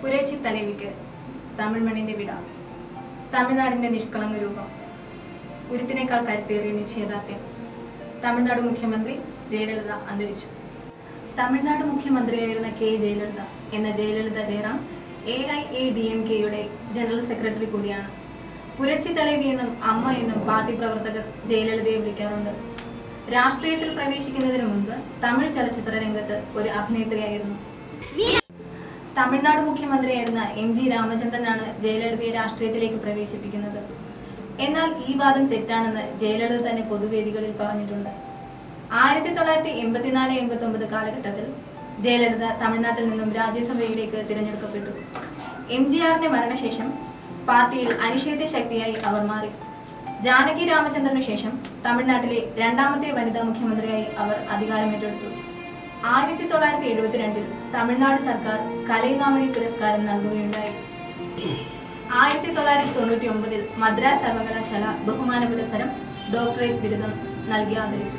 പുരേച്ചി തലേവിക്ക് തമിഴ് മണ്ണിന്റെ വിട തമിഴ്നാടിന്റെ നിഷ്കളങ്ക രൂപം ഉരുത്തിനേക്കാൾ കരുത്തേറിയ നിശ്ചയദാർഢ്യം തമിഴ്നാട് മുഖ്യമന്ത്രി ജയലളിത അന്തരിച്ചു തമിഴ്നാട് മുഖ്യമന്ത്രിയായിരുന്ന കെ ജയലളിത എന്ന Jayalalithaa Jayaram A I A D M കെയുടെ ജനറൽ സെക്രട്ടറി കൂടിയാണ് പുരട്ചി തലേവി എന്നും അമ്മ എന്നും പാർട്ടി പ്രവർത്തകർ ജയലളിതയെ വിളിക്കാറുണ്ട് രാഷ്ട്രീയത്തിൽ പ്രവേശിക്കുന്നതിന് മുമ്പ് തമിഴ് ചലച്ചിത്ര രംഗത്ത് ഒരു അഭിനേത്രിയായിരുന്നു തമിഴ്നാട് മുഖ്യമന്ത്രിയായിരുന്ന എം ജി രാമചന്ദ്രനാണ് ജയലളിതയെ രാഷ്ട്രീയത്തിലേക്ക് പ്രവേശിപ്പിക്കുന്നത് എന്നാൽ ഈ വാദം തെറ്റാണെന്ന് ജയലളിത തന്നെ പൊതുവേദികളിൽ പറഞ്ഞിട്ടുണ്ട് ആയിരത്തി തൊള്ളായിരത്തി എൺപത്തിനാല് എൺപത്തി ഒമ്പത് കാലഘട്ടത്തിൽ ജയലളിത തമിഴ്നാട്ടിൽ നിന്നും രാജ്യസഭയിലേക്ക് തിരഞ്ഞെടുക്കപ്പെട്ടു എം ജി ആറിന്റെ മരണശേഷം പാർട്ടിയിൽ അനിഷേധ്യ ശക്തിയായി അവർ മാറി ജാനകി രാമചന്ദ്രനു ശേഷം തമിഴ്നാട്ടിലെ രണ്ടാമത്തെ വനിതാ മുഖ്യമന്ത്രിയായി അവർ അധികാരമേറ്റെടുത്തു ആയിരത്തി തൊള്ളായിരത്തി എഴുപത്തിരണ്ടിൽ തമിഴ്നാട് സർക്കാർ കലൈമാമണി പുരസ്കാരം നൽകുകയുണ്ടായി ആയിരത്തി തൊള്ളായിരത്തി തൊണ്ണൂറ്റി ഒമ്പതിൽ മദ്രാസ് സർവകലാശാല ബഹുമാന പുരസ്സരം ഡോക്ടറേറ്റ് ബിരുദം നൽകി ആദരിച്ചു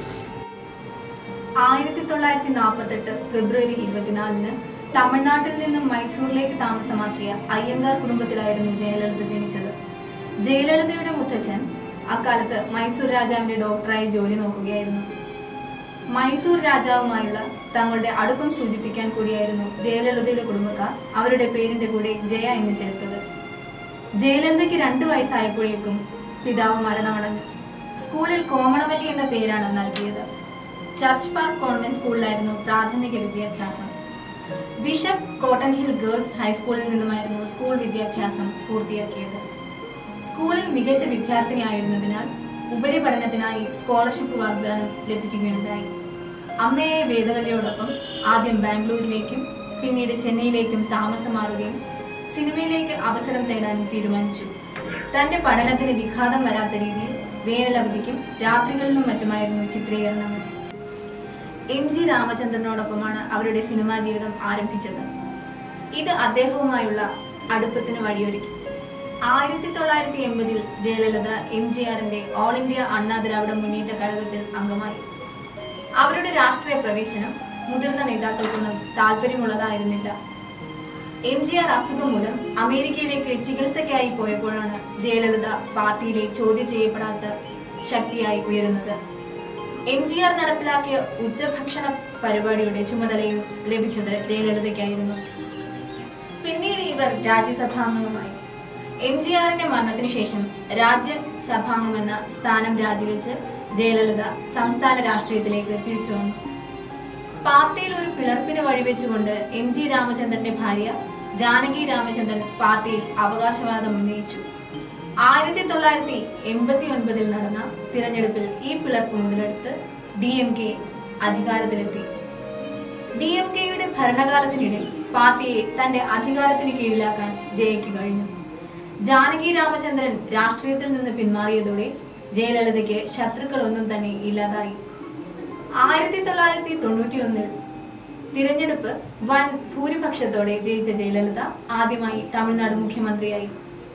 ആയിരത്തി തൊള്ളായിരത്തി നാൽപ്പത്തെട്ട് ഫെബ്രുവരി ഇരുപത്തിനാലിന് തമിഴ്നാട്ടിൽ നിന്നും മൈസൂരിലേക്ക് താമസമാക്കിയ അയ്യങ്കാർ കുടുംബത്തിലായിരുന്നു ജയലളിത ജനിച്ചത് ജയലളിതയുടെ മുത്തച്ഛൻ അക്കാലത്ത് മൈസൂർ രാജാവിന്റെ ഡോക്ടറായി ജോലി നോക്കുകയായിരുന്നു മൈസൂർ രാജാവുമായുള്ള തങ്ങളുടെ അടുപ്പം സൂചിപ്പിക്കാൻ കൂടിയായിരുന്നു ജയലളിതയുടെ കുടുംബക്കാർ അവരുടെ പേരിന്റെ കൂടെ ജയ എന്ന് ചേർത്തത് ജയലളിതയ്ക്ക് രണ്ട് വയസ്സായപ്പോഴേക്കും പിതാവ് മരണമടഞ്ഞു സ്കൂളിൽ കോമളവല്ലി എന്ന പേരാണ് നൽകിയത് ചർച്ച് പാർക്ക് കോൺവെന്റ് സ്കൂളിലായിരുന്നു പ്രാഥമിക വിദ്യാഭ്യാസം ബിഷപ്പ് കോട്ടൺ ഹിൽ ഗേൾസ് ഹൈസ്കൂളിൽ നിന്നുമായിരുന്നു സ്കൂൾ വിദ്യാഭ്യാസം പൂർത്തിയാക്കിയത് സ്കൂളിൽ മികച്ച വിദ്യാർത്ഥിനിയായിരുന്നതിനാൽ ഉപരിപഠനത്തിനായി സ്കോളർഷിപ്പ് വാഗ്ദാനം ലഭിക്കുകയുണ്ടായി അമ്മയെ വേദവല്ലിയോടൊപ്പം ആദ്യം ബാംഗ്ലൂരിലേക്കും പിന്നീട് ചെന്നൈയിലേക്കും താമസം മാറുകയും സിനിമയിലേക്ക് അവസരം തേടാനും തീരുമാനിച്ചു തന്റെ പഠനത്തിന് വിഘാതം വരാത്ത രീതിയിൽ വേനലവധിക്കും രാത്രികളിലും മറ്റുമായിരുന്നു ചിത്രീകരണങ്ങൾ എം ജി രാമചന്ദ്രനോടൊപ്പമാണ് അവരുടെ സിനിമാ ജീവിതം ആരംഭിച്ചത് ഇത് അദ്ദേഹവുമായുള്ള അടുപ്പത്തിന് വഴിയൊരുക്കി ആയിരത്തി തൊള്ളായിരത്തി എൺപതിൽ ജയലളിത എം ജി ആറിന്റെ ഓൾ ഇന്ത്യ അണ്ണാ ദ്രാവിഡ മുന്നേറ്റ കഴകത്തിൽ അംഗമായി അവരുടെ രാഷ്ട്രീയ പ്രവേശനം മുതിർന്ന നേതാക്കൾക്കൊന്നും താല്പര്യമുള്ളതായിരുന്നില്ല എം ജി ആർ അസുഖം മൂലം അമേരിക്കയിലേക്ക് ചികിത്സയ്ക്കായി പോയപ്പോഴാണ് ജയലളിത പാർട്ടിയിലെ ചോദ്യം ചെയ്യപ്പെടാത്ത ശക്തിയായി ഉയരുന്നത് എം ജി ആർ നടപ്പിലാക്കിയ ഉച്ചഭക്ഷണ പരിപാടിയുടെ ചുമതലയും ലഭിച്ചത് ജയലളിതയ്ക്കായിരുന്നു പിന്നീട് ഇവർ രാജ്യസഭാംഗമായി എം ജി ആറിന്റെ മരണത്തിനു ശേഷം രാജ്യസഭാംഗമെന്ന സ്ഥാനം രാജിവെച്ച് ജയലളിത സംസ്ഥാന രാഷ്ട്രീയത്തിലേക്ക് തിരിച്ചു വന്നു പാർട്ടിയിൽ ഒരു പിളർപ്പിന് വഴിവെച്ചുകൊണ്ട് എം ജി രാമചന്ദ്രന്റെ ഭാര്യ ജാനകി രാമചന്ദ്രൻ പാർട്ടിയിൽ അവകാശവാദം ഉന്നയിച്ചു ആയിരത്തി തൊള്ളായിരത്തി എൺപത്തി ഒൻപതിൽ നടന്ന തിരഞ്ഞെടുപ്പിൽ ഈ പിളർപ്പ് മുതലെടുത്ത് ഡി എം കെ അധികാരത്തിലെത്തി ഡി എം കെയുടെ ഭരണകാലത്തിനിടെ പാർട്ടിയെ തന്റെ അധികാരത്തിന് കീഴിലാക്കാൻ ജയയ്ക്ക് കഴിഞ്ഞു ജാനകി രാമചന്ദ്രൻ രാഷ്ട്രീയത്തിൽ നിന്ന് പിന്മാറിയതോടെ ജയലളിതയ്ക്ക് ശത്രുക്കളൊന്നും തന്നെ ഇല്ലാതായി ആയിരത്തി തൊള്ളായിരത്തി തൊണ്ണൂറ്റി ഒന്നിൽ തിരഞ്ഞെടുപ്പ് വൻ ഭൂരിപക്ഷത്തോടെ ജയിച്ച ജയലളിത ആദ്യമായി തമിഴ്നാട് മുഖ്യമന്ത്രിയായി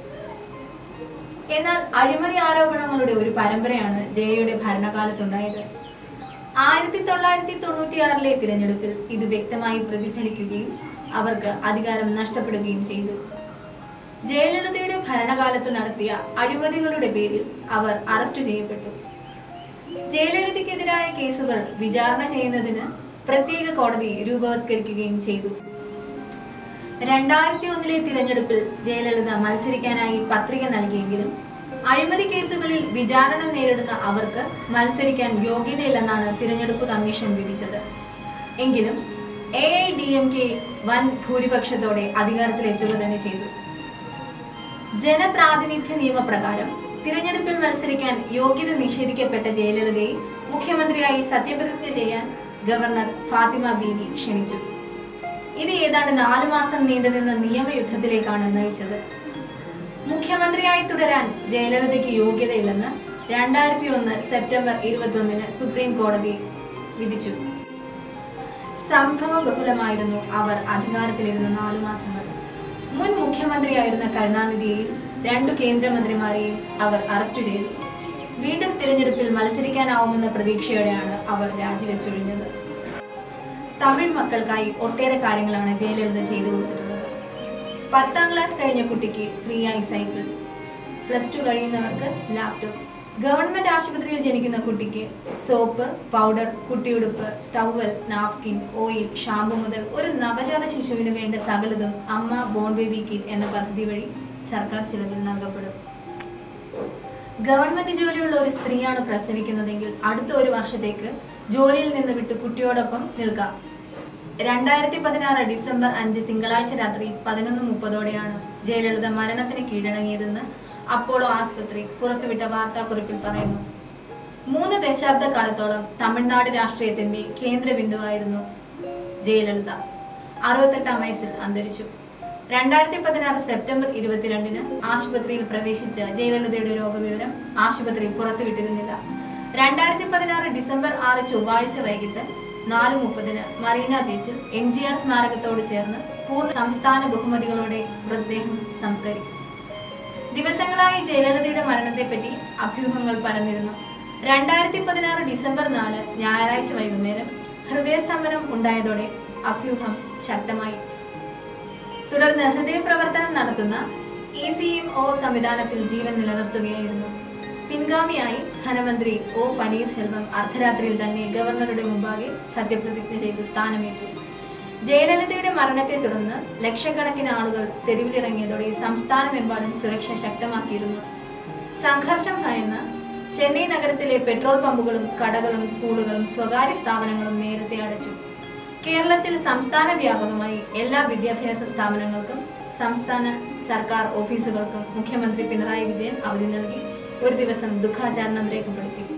എന്നാൽ അഴിമതി ആരോപണങ്ങളുടെ ഒരു പരമ്പരയാണ് ജയയുടെ ഭരണകാലത്തുണ്ടായത് ആയിരത്തി തൊള്ളായിരത്തി തൊണ്ണൂറ്റിയാറിലെ തിരഞ്ഞെടുപ്പിൽ ഇത് വ്യക്തമായി പ്രതിഫലിക്കുകയും അവർക്ക് അധികാരം നഷ്ടപ്പെടുകയും ചെയ്തു ജയലളിതയുടെ ഭരണകാലത്ത് നടത്തിയ അഴിമതികളുടെ പേരിൽ അവർ അറസ്റ്റ് ചെയ്യപ്പെട്ടു ജയലളിതയ്ക്കെതിരായ കേസുകൾ വിചാരണ ചെയ്യുന്നതിന് പ്രത്യേക കോടതി രൂപവത്കരിക്കുകയും ചെയ്തു രണ്ടായിരത്തി ഒന്നിലെ തിരഞ്ഞെടുപ്പിൽ ജയലളിത മത്സരിക്കാനായി പത്രിക നൽകിയെങ്കിലും അഴിമതി കേസുകളിൽ വിചാരണ നേരിടുന്ന അവർക്ക് മത്സരിക്കാൻ യോഗ്യതയില്ലെന്നാണ് തിരഞ്ഞെടുപ്പ് കമ്മീഷൻ വിധിച്ചത് എങ്കിലും A I D M K വൻ ഭൂരിപക്ഷത്തോടെ അധികാരത്തിലെത്തുക തന്നെ ചെയ്തു ജനപ്രാതിനിധ്യ നിയമപ്രകാരം തിരഞ്ഞെടുപ്പിൽ മത്സരിക്കാൻ യോഗ്യത നിഷേധിക്കപ്പെട്ട ജയലളിതയെ മുഖ്യമന്ത്രിയായി സത്യപ്രതിജ്ഞ ചെയ്യാൻ ഗവർണർ ഫാത്തിമ ബീവി ക്ഷണിച്ചു ഇത് ഏതാണ്ട് നാലു മാസം നീണ്ടുനിന്ന നിയമയുദ്ധത്തിലേക്കാണ് നയിച്ചത് മുഖ്യമന്ത്രിയായി തുടരാൻ ജയലളിതയ്ക്ക് യോഗ്യതയില്ലെന്ന് രണ്ടായിരത്തി ഒന്ന് സെപ്റ്റംബർ ഇരുപത്തൊന്നിന് സുപ്രീം കോടതി വിധിച്ചു സംഭവ ബഹുലമായിരുന്നു അവർ അധികാരത്തിലിരുന്ന നാലു മാസങ്ങൾ മുൻ മുഖ്യമന്ത്രിയായിരുന്ന കരുണാനിധിയെയും രണ്ടു കേന്ദ്രമന്ത്രിമാരെയും അവർ അറസ്റ്റ് ചെയ്തു വീണ്ടും തിരഞ്ഞെടുപ്പിൽ മത്സരിക്കാനാവുമെന്ന പ്രതീക്ഷയോടെയാണ് അവർ രാജിവെച്ചൊഴിഞ്ഞത് തമിഴ് മക്കൾക്കായി ഒട്ടേറെ കാര്യങ്ങളാണ് ജയലളിത ചെയ്തു കൊടുത്തിട്ടുള്ളത് പത്താം ക്ലാസ് കഴിഞ്ഞ കുട്ടിക്ക് ഫ്രീ ആയി സൈക്കിൾ പ്ലസ് ടു കഴിയുന്നവർക്ക് ലാപ്ടോപ്പ് ഗവൺമെന്റ് ആശുപത്രിയിൽ ജനിക്കുന്ന കുട്ടിക്ക് സോപ്പ് പൗഡർ കുട്ടിയുടുപ്പ് ടവൽ നാപ്കിൻ ഓയിൽ ഷാമ്പു മുതൽ ഒരു നവജാത ശിശുവിന് വേണ്ട സകലതും അമ്മ ബോൺ ബേബി കിറ്റ് എന്ന പദ്ധതി വഴി സർക്കാർ ചിലവിൽ നൽകപ്പെടും ഗവൺമെന്റ് ജോലിയുള്ള ഒരു സ്ത്രീയാണ് പ്രസവിക്കുന്നതെങ്കിൽ അടുത്ത ഒരു വർഷത്തേക്ക് ജോലിയിൽ നിന്ന് വിട്ട് കുട്ടിയോടൊപ്പം നിൽക്കാം രണ്ടായിരത്തി പതിനാറ് ഡിസംബർ അഞ്ച് തിങ്കളാഴ്ച രാത്രി പതിനൊന്ന് മുപ്പതോടെയാണ് ജയലളിത മരണത്തിന് കീഴടങ്ങിയതെന്ന് അപ്പോളോ ആസ്പത്രി പുറത്തുവിട്ട വാർത്താക്കുറിപ്പിൽ പറയുന്നു മൂന്ന് ദശാബ്ദ കാലത്തോളം തമിഴ്നാട് രാഷ്ട്രീയത്തിന്റെ കേന്ദ്രബിന്ദുവായിരുന്നു ജയലളിത അറുപത്തെട്ടാം വയസ്സിൽ അന്തരിച്ചു രണ്ടായിരത്തി പതിനാറ് സെപ്റ്റംബർ ഇരുപത്തിരണ്ടിന് ആശുപത്രിയിൽ പ്രവേശിച്ച ജയലളിതയുടെ രോഗവിവരം ആശുപത്രി പുറത്തുവിട്ടിരുന്നില്ല രണ്ടായിരത്തി പതിനാറ് ഡിസംബർ ആറ് ചൊവ്വാഴ്ച വൈകിട്ട് നാല് മുപ്പതിന് മറീന ബീച്ചിൽ എം ജി ആർ സ്മാരകത്തോട് ചേർന്ന് പൂർണ്ണ സംസ്ഥാന ബഹുമതികളോടെ മൃതദേഹം സംസ്കരിക്കും ദിവസങ്ങളായി ജയലളിതയുടെ മരണത്തെപ്പറ്റി അഭ്യൂഹങ്ങൾ പരന്നിരുന്നു രണ്ടായിരത്തി പതിനാറ് ഡിസംബർ നാല് ഞായറാഴ്ച വൈകുന്നേരം ഹൃദയസ്തംഭനം ഉണ്ടായതോടെ അഭ്യൂഹം ശക്തമായി തുടർന്ന് ഹൃദയപ്രവർത്തനം നടത്തുന്ന ഇ സി എം ഒ സംവിധാനത്തിൽ ജീവൻ നിലനിർത്തുകയായിരുന്നു പിൻഗാമിയായി ധനമന്ത്രി ഒ പനീർശെൽവം അർദ്ധരാത്രിയിൽ തന്നെ ഗവർണറുടെ മുമ്പാകെ സത്യപ്രതിജ്ഞ ചെയ്ത് സ്ഥാനമേറ്റു ജയലളിതയുടെ മരണത്തെ തുടർന്ന് ലക്ഷക്കണക്കിന് ആളുകൾ തെരുവിലിറങ്ങിയതോടെ സംസ്ഥാനമെമ്പാടും സുരക്ഷ ശക്തമാക്കിയിരുന്നു സംഘർഷം ഭയന്ന് ചെന്നൈ നഗരത്തിലെ പെട്രോൾ പമ്പുകളും കടകളും സ്കൂളുകളും സ്വകാര്യ സ്ഥാപനങ്ങളും നേരത്തെ അടച്ചു കേരളത്തിൽ സംസ്ഥാന വ്യാപകമായി എല്ലാ വിദ്യാഭ്യാസ സ്ഥാപനങ്ങൾക്കും സംസ്ഥാന സർക്കാർ ഓഫീസുകൾക്കും മുഖ്യമന്ത്രി പിണറായി വിജയൻ അവധി നൽകി ഒരു ദിവസം ദുഃഖാചരണം രേഖപ്പെടുത്തി